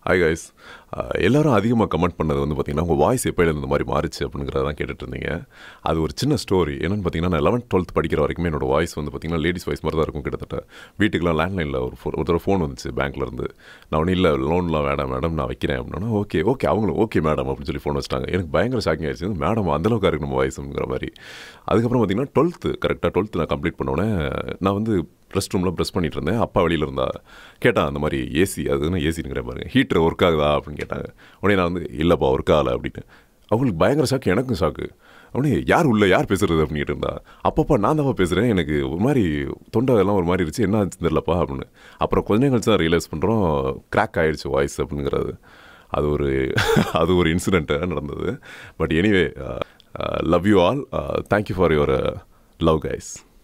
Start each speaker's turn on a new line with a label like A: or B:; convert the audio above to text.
A: hi guys எல்லாரும் அதிகமாக comment பண்ணது வந்து பார்த்தீங்கன்னா உங்கள் வாய்ஸ் எப்போயில இந்த மாதிரி மாறிச்சு அப்படிங்கிறத தான் கேட்டுட்டு இருந்தீங்க அது ஒரு சின்ன ஸ்டோரி என்னென்னு பார்த்தீங்கன்னா நான் லெவன்த் டுவெல்த் படிக்கிற வரைக்குமே என்னோட வாய்ஸ் வந்து பார்த்தீங்கன்னா லேடிஸ் வாய்ஸ் மாதிரி தான் இருக்கும் கிட்டத்தட்ட வீட்டுக்குலாம் லேண்ட்லைனில் ஒரு ஃபோ ஒரு தடவை ஃபோன் வந்துச்சு பேங்க்லேருந்து நான் ஒன்றும் இல்லை லோன்லாம் வேண்டாம் மேடம் நான் வைக்கிறேன் அப்படின்னா ஓகே ஓகே அவங்களும் ஓகே மேடம் அப்படின்னு சொல்லி ஃபோன் வச்சிட்டாங்க எனக்கு பயங்கர ஷாக்கிங் ஆயிடுச்சு மேடம் அந்தளவுக்கு இருக்கு நம்ம வாய்ஸுங்கிற மாதிரி அதுக்கப்புறம் பார்த்தீங்கன்னா டுவெல்த்து கரெக்டாக டுவெல்த்து நான் கம்ப்ளீட் பண்ணோன்னே நான் வந்து ரெஸ்ட் ரூமில் ப்ரெஸ் பண்ணிட்டு இருந்தேன் அப்பா வெளியில் இருந்தா கேட்டான் அந்த மாதிரி ஏசி அதுன்னு ஏசிங்கிற பாருங்க ஹீட்டர் ஒர்க் ஆகுதா அப்படின்னு கேட்டாங்க உடனே நான் வந்து இல்லைப்பா ஒர்க் ஆகலை அப்படின்னு அவங்களுக்கு பயங்கர ஷாக்கு எனக்கும் ஷாக்கு உடனே யார் உள்ள யார் பேசுறது அப்படின்னு இருந்தா அப்பப்பா நான் தான் பேசுகிறேன் எனக்கு ஒரு மாதிரி தொண்டை எல்லாம் ஒரு மாதிரி இருந்துச்சு என்ன ஆச்சு தெரியலப்பா அப்படின்னு அப்புறம் கொஞ்சம் கழிச்சு தான் ரியலைஸ் பண்ணுறோம் கிராக் ஆயிடுச்சு வாய்ஸ் அப்படிங்கிறது அது ஒரு அது ஒரு இன்சிடெண்ட்டு நடந்தது but anyway love you all thank you for your love guys